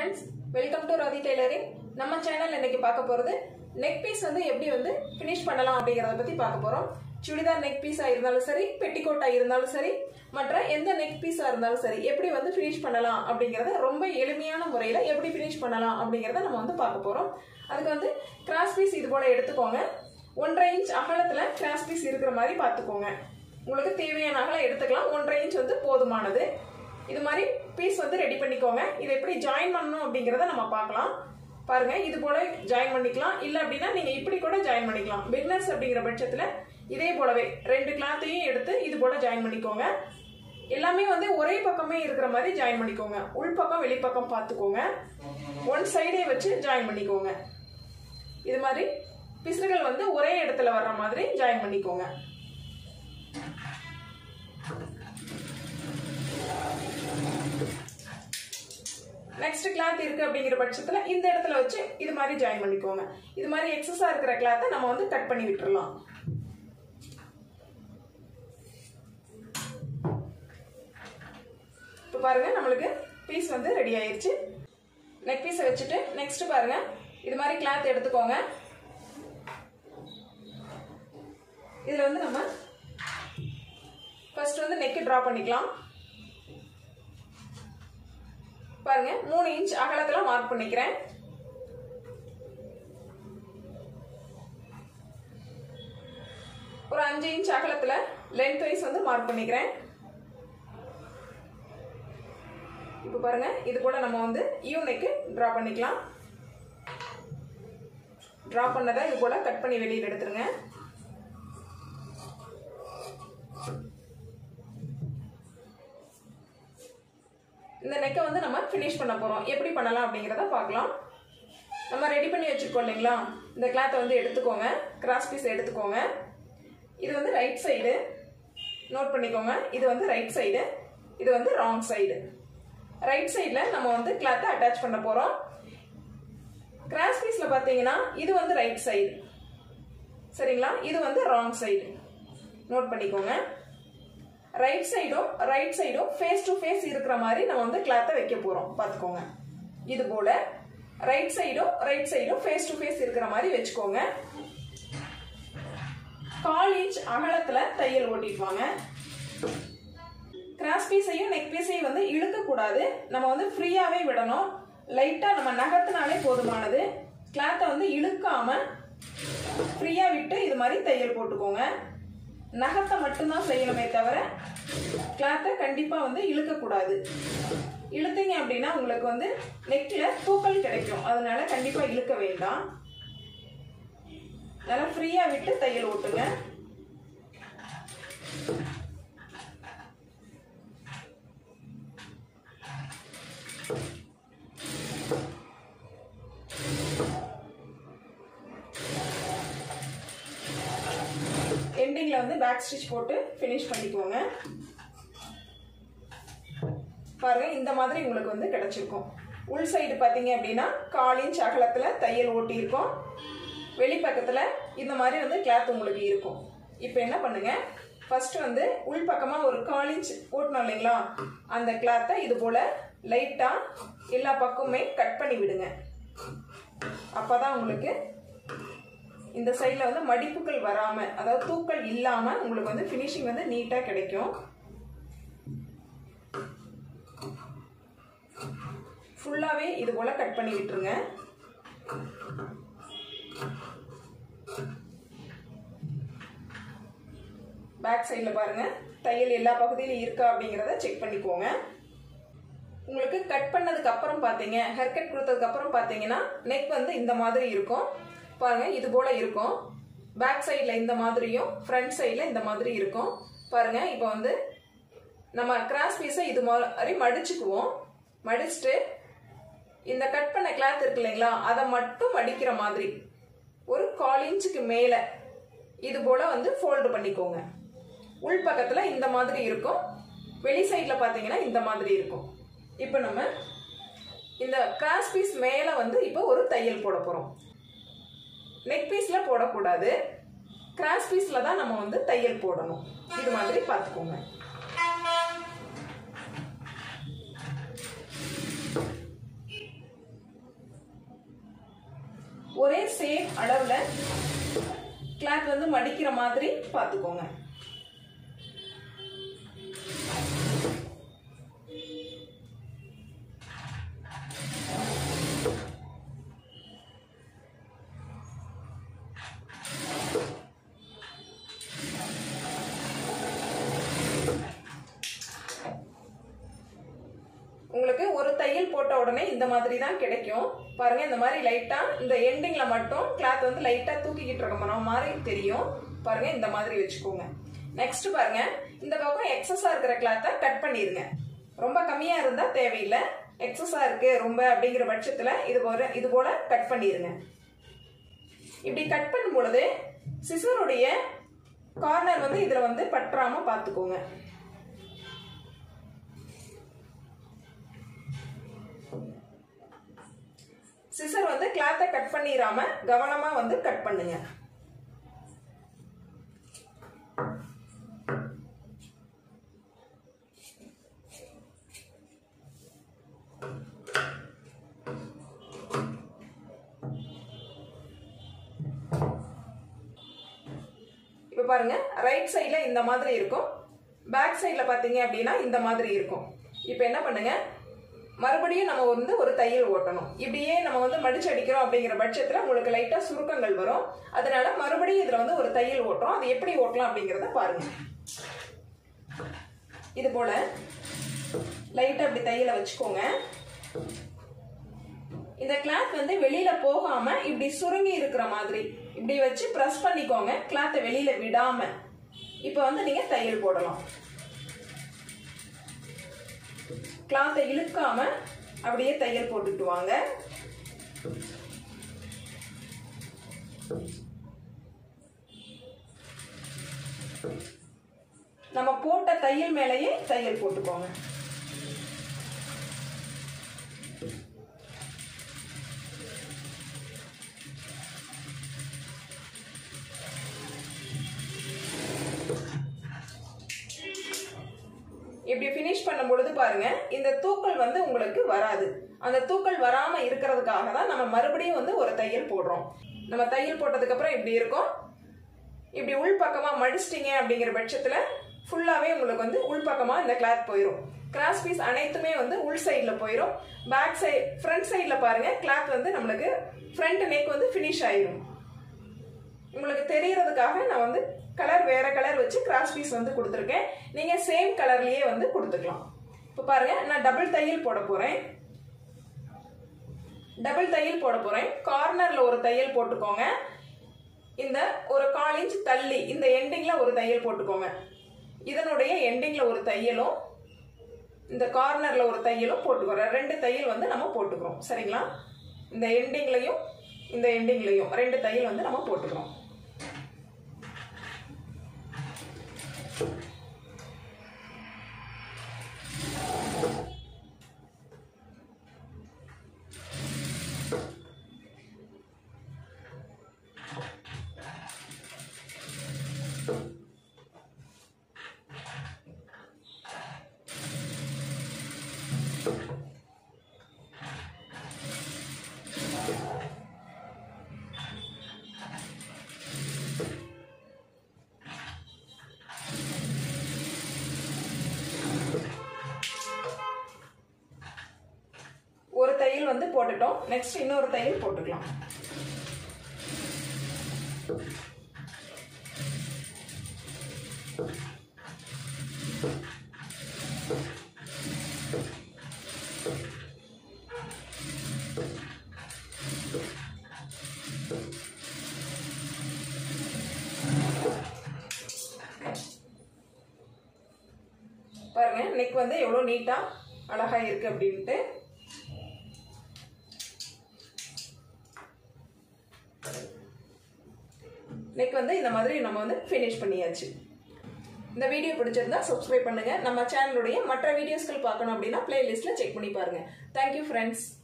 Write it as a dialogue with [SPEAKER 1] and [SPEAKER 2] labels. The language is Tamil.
[SPEAKER 1] friends welcome to Radhi tailoring நம்ம சேனல் இன்னைக்கு பார்க்க போகிறது நெக் பீஸ் வந்து எப்படி வந்து ஃபினிஷ் பண்ணலாம் அப்படிங்கிறத பற்றி பார்க்க போகிறோம் சுடிதார் நெக் பீஸாக இருந்தாலும் சரி பெட்டிக்கோட்டாக இருந்தாலும் சரி மற்ற எந்த நெக் பீஸாக இருந்தாலும் சரி எப்படி வந்து ஃபினிஷ் பண்ணலாம் அப்படிங்கிறத ரொம்ப எளிமையான முறையில் எப்படி ஃபினிஷ் பண்ணலாம் அப்படிங்கிறத நம்ம வந்து பார்க்க போகிறோம் அதுக்கு வந்து கிராஸ் பீஸ் இது போல் எடுத்துக்கோங்க ஒன்றரை இன்ச் அகலத்தில் கிராஸ் பீஸ் இருக்கிற மாதிரி பார்த்துக்கோங்க உங்களுக்கு தேவையான அகலம் எடுத்துக்கலாம் ஒன்றரை இன்ச் வந்து போதுமானது இது மாதிரி பீஸ் வந்து ரெடி பண்ணிக்கோங்க இது எப்படி ஜாயின் பண்ணணும் அப்படிங்கிறத நம்ம பார்க்கலாம் பாருங்க இது போல ஜாயின் பண்ணிக்கலாம் இல்லை அப்படின்னா நீங்க இப்படி கூட ஜாயின் பண்ணிக்கலாம் பிகினர்ஸ் அப்படிங்கிற பட்சத்தில் இதே போலவே ரெண்டு கிளாத்தையும் எடுத்து இது போல ஜாயின் பண்ணிக்கோங்க எல்லாமே வந்து ஒரே பக்கமே இருக்கிற மாதிரி ஜாயின் பண்ணிக்கோங்க உள்பக்கம் வெளிப்பக்கம் பார்த்துக்கோங்க ஒன் சைடே வச்சு ஜாயின் பண்ணிக்கோங்க இது மாதிரி பிசுறுகள் வந்து ஒரே இடத்துல வர்ற மாதிரி ஜாயின் பண்ணிக்கோங்க நெக்ஸ்ட் கிளாத் இருக்கு அப்படிங்கிற பட்சத்துல இந்த இடத்துல வச்சு இது மாதிரி ஜாயின் பண்ணிக்கோங்க இது மாதிரி எக்ஸஸா இருக்கிற கிளாத்தை நம்ம வந்து கட் பண்ணி விட்டுறலாம் இப்போ பாருங்க நம்மளுக்கு பீஸ் வந்து ரெடி ஆயிருச்சு நெக் பீஸை வச்சுட்டு நெக்ஸ்ட் பாருங்க இது மாதிரி கிளாத் எடுத்துக்கோங்க இதுல வந்து நம்ம ஃபர்ஸ்ட் வந்து நெக் டிரா பண்ணிக்கலாம் பாருங்க மூணு இன்ச் அகலத்துல மார்க் பண்ணிக்கிறேன் ஒரு அஞ்சு இன்ச் அகலத்துல லென்த் வைஸ் வந்து மார்க் பண்ணிக்கிறேன் இப்போ பாருங்க இது கூட நம்ம வந்து யூ நெக்கு டிரா பண்ணிக்கலாம் டிரா பண்ணதை இது போல கட் பண்ணி வெளியில் எடுத்துருங்க இந்த நெக்கை வந்து நம்ம ஃபினிஷ் பண்ண போகிறோம் எப்படி பண்ணலாம் அப்படிங்கிறத பார்க்கலாம் நம்ம ரெடி பண்ணி வச்சுருக்கோம் இல்லைங்களா இந்த கிளாத்தை வந்து எடுத்துக்கோங்க கிராஸ் பீஸ் எடுத்துக்கோங்க இது வந்து ரைட் சைடு நோட் பண்ணிக்கோங்க இது வந்து ரைட் சைடு இது வந்து ராங் சைடு ரைட் சைடில் நம்ம வந்து கிளாத்தை அட்டாச் பண்ண போகிறோம் கிராஸ் பீஸில் பார்த்தீங்கன்னா இது வந்து ரைட் சைடு சரிங்களா இது வந்து ராங் சைடு நோட் பண்ணிக்கோங்க ரைட் சைடும் ரைட் சைடும் ஃபேஸ் டு ஃபேஸ் இருக்கிற மாதிரி நம்ம வந்து கிளாத்தை வைக்க போகிறோம் பார்த்துக்கோங்க இது போல ரைட் சைடும் ரைட் சைடும் ஃபேஸ் டு ஃபேஸ் இருக்கிற மாதிரி வச்சுக்கோங்க கால் இன்ச் அகலத்தில் தையல் ஓட்டிட்டு வாங்க கிராஸ் பீஸையும் நெக் பீஸையும் வந்து இழுக்கக்கூடாது நம்ம வந்து ஃப்ரீயாகவே விடணும் லைட்டாக நம்ம நகர்த்தினாலே போதுமானது கிளாத்தை வந்து இழுக்காம ஃப்ரீயாக விட்டு இது மாதிரி தையல் போட்டுக்கோங்க நகத்தை மட்டும்தான் செய்யணுமே தவிர கிளாத்தை கண்டிப்பாக வந்து இழுக்கக்கூடாது இழுத்தீங்க அப்படின்னா உங்களுக்கு வந்து நெக்கில் தூக்கல் கிடைக்கும் அதனால கண்டிப்பாக இழுக்க வேண்டாம் நல்லா ஃப்ரீயாக விட்டு தையல் ஓட்டுங்க எண்டிங்கில் வந்து பேக் ஸ்டிச் போட்டு ஃபினிஷ் பண்ணிக்கோங்க பாருங்க இந்த மாதிரி உங்களுக்கு வந்து கிடைச்சிருக்கும் உள் சைடு பார்த்தீங்க அப்படின்னா கால் இன்ச் அகலத்தில் தையல் ஓட்டியிருக்கோம் வெளிப்பக்கத்தில் இந்த மாதிரி வந்து கிளாத் உங்களுக்கு இருக்கும் இப்போ என்ன பண்ணுங்க ஃபர்ஸ்ட் வந்து உள் பக்கமாக ஒரு கால் இன்ச் ஓட்டணும் இல்லைங்களா அந்த கிளாத்தை இது போல் லைட்டாக எல்லா பக்கமுமே கட் பண்ணி விடுங்க அப்போ தான் உங்களுக்கு இந்த சைடில் வந்து மடிப்புகள் வராமல் அதாவது தூக்கல் இல்லாமல் உங்களுக்கு வந்து ஃபினிஷிங் வந்து நீட்டாக கிடைக்கும் ஃபுல்லாகவே இது போல் கட் பண்ணி விட்டுருங்க பேக் சைடில் பாருங்கள் தையல் எல்லா பகுதியிலும் இருக்கா அப்படிங்கிறத செக் பண்ணிக்கோங்க உங்களுக்கு கட் பண்ணதுக்கு அப்புறம் பார்த்தீங்க ஹேர் கட் கொடுத்ததுக்கு அப்புறம் பார்த்தீங்கன்னா நெக் வந்து இந்த மாதிரி இருக்கும் பாருங்க இது போல இருக்கும் பேக் சைடில் இந்த மாதிரியும் ஃப்ரண்ட் சைடில் இந்த மாதிரி இருக்கும் பாருங்க இப்போ வந்து நம்ம கிராஸ் பீஸை இது மாதிரி மடிச்சுக்குவோம் மடிச்சுட்டு இந்த கட் பண்ண கிளாத் இருக்கு இல்லைங்களா அதை மட்டும் மடிக்கிற மாதிரி ஒரு கால் இன்ச்சுக்கு மேலே இது போல வந்து ஃபோல்டு பண்ணிக்கோங்க உள் பக்கத்தில் இந்த மாதிரி இருக்கும் வெளி சைடில் பார்த்தீங்கன்னா இந்த மாதிரி இருக்கும் இப்போ நம்ம இந்த கிராஸ் பீஸ் மேலே வந்து இப்போ ஒரு தையல் போட போகிறோம் நெக் பீஸில் போடக்கூடாது கிராஸ் பீஸில் தான் நம்ம வந்து தையல் போடணும் இது மாதிரி பார்த்துக்கோங்க சேம் அளவில் கிளாத் வந்து மடிக்கிற மாதிரி பார்த்துக்கோங்க உங்களுக்கு ஒரு தையல் போட்ட உடனே இந்த மாதிரி தான் கிடைக்கும் பாருங்க இந்த மாதிரி லைட்டா இந்த எண்டிங்ல மட்டும் கிளாத் வந்து லைட்டா தூக்கிக்கிட்டு இருக்க மாதிரி தெரியும் பாருங்க இந்த மாதிரி வச்சுக்கோங்க நெக்ஸ்ட் பாருங்க இந்த பக்கம் எக்ஸஸா இருக்கிற கிளாத்தை கட் பண்ணிருங்க ரொம்ப கம்மியா இருந்தா தேவையில்லை எக்ஸஸா இருக்கு ரொம்ப அப்படிங்கிற பட்சத்துல இது போல இது போல கட் பண்ணிருங்க இப்படி கட் பண்ணும் பொழுது சிசருடைய கார்னர் வந்து இதுல வந்து பற்றாம பார்த்துக்கோங்க சிசர் வந்து கிளாத்தை கட் பண்ணிடாம கவனமா வந்து கட் பண்ணுங்க இப்போ பாருங்க ரைட் சைடில் இந்த மாதிரி இருக்கும் பேக் சைடில் பார்த்தீங்க அப்படின்னா இந்த மாதிரி இருக்கும் இப்போ என்ன பண்ணுங்க மறுபடியும் நம்ம வந்து ஒரு தையல் ஓட்டணும் இப்படியே நம்ம வந்து மடிச்சு அடிக்கிறோம் அப்படிங்கிற பட்சத்தில் உங்களுக்கு லைட்டாக சுருக்கங்கள் வரும் அதனால மறுபடியும் இதில் வந்து ஒரு தையல் ஓட்டுறோம் அது எப்படி ஓட்டலாம் அப்படிங்கிறத பாருங்க இது போல லைட்டாக அப்படி தையலை வச்சுக்கோங்க இந்த கிளாத் வந்து வெளியில போகாம இப்படி சுருங்கி இருக்கிற மாதிரி இப்படி வச்சு ப்ரெஸ் பண்ணிக்கோங்க கிளாத்தை வெளியில விடாம இப்போ வந்து நீங்க தையல் போடலாம் கிளாத்தை இழுக்காம அப்படியே தையல் போட்டுட்டு வாங்க நம்ம போட்ட தையல் மேலேயே தையல் போட்டுக்கோங்க இப்படி ஃபினிஷ் பண்ணும் பொழுது பாருங்க இந்த தூக்கல் வந்து உங்களுக்கு வராது அந்த தூக்கல் வராம இருக்கிறதுக்காக தான் நம்ம மறுபடியும் வந்து ஒரு தையல் போடுறோம் நம்ம தையல் போட்டதுக்கு அப்புறம் இப்படி இருக்கும் இப்படி உள்பக்கமா மடிச்சிட்டீங்க அப்படிங்கிற பட்சத்துல ஃபுல்லாவே உங்களுக்கு வந்து உள்பக்கமா இந்த கிளாத் போயிடும் கிராஸ் பீஸ் அனைத்துமே வந்து உள் சைடில் போயிடும் பேக் சைட் ஃப்ரண்ட் சைடில் பாருங்க கிளாத் வந்து நம்மளுக்கு ஃப்ரண்ட் நெக் வந்து ஃபினிஷ் ஆயிடும் உங்களுக்கு தெரியறதுக்காக நான் வந்து கலர் வேற கலர் வச்சு கிராஸ் பீஸ் வந்து கொடுத்துருக்கேன் நீங்க சேம் கலர்லயே வந்து கொடுத்துக்கலாம் இப்போ பாருங்க நான் டபுள் தையல் போட போறேன் டபுள் தையல் போட போறேன் கார்னர்ல ஒரு தையல் போட்டுக்கோங்க இந்த ஒரு கால் இன்ச் தள்ளி இந்த எண்டிங்ல ஒரு தையல் போட்டுக்கோங்க இதனுடைய எண்டிங்ல ஒரு தையலும் இந்த கார்னர்ல ஒரு தையலும் போட்டுக்கிறோம் ரெண்டு தையல் வந்து நம்ம போட்டுக்கிறோம் சரிங்களா இந்த எண்டிங்லையும் இந்த எண்டிங்லையும் ரெண்டு தையல் வந்து நம்ம போட்டுக்கிறோம் ஒரு தையல் வந்து போட்டுட்டோம் நெக்ஸ்ட் இன்னொரு தையல் போட்டுக்கலாம் பாருங்க நெக் வந்து எவ்வளோ நீட்டா அழகா இருக்கு அப்படின்ட்டு நெக் வந்து இந்த மாதிரி நம்ம வந்து ஃபினிஷ் பண்ணியாச்சு இந்த வீடியோ பிடிச்சிருந்தா சப்ஸ்கிரைப் பண்ணுங்க நம்ம சேனலுடைய மற்ற வீடியோஸ்கள் பார்க்கணும் அப்படின்னா பிளேலிஸ்ட்ல செக் பண்ணி பாருங்க தேங்க்யூ ஃப்ரெண்ட்ஸ்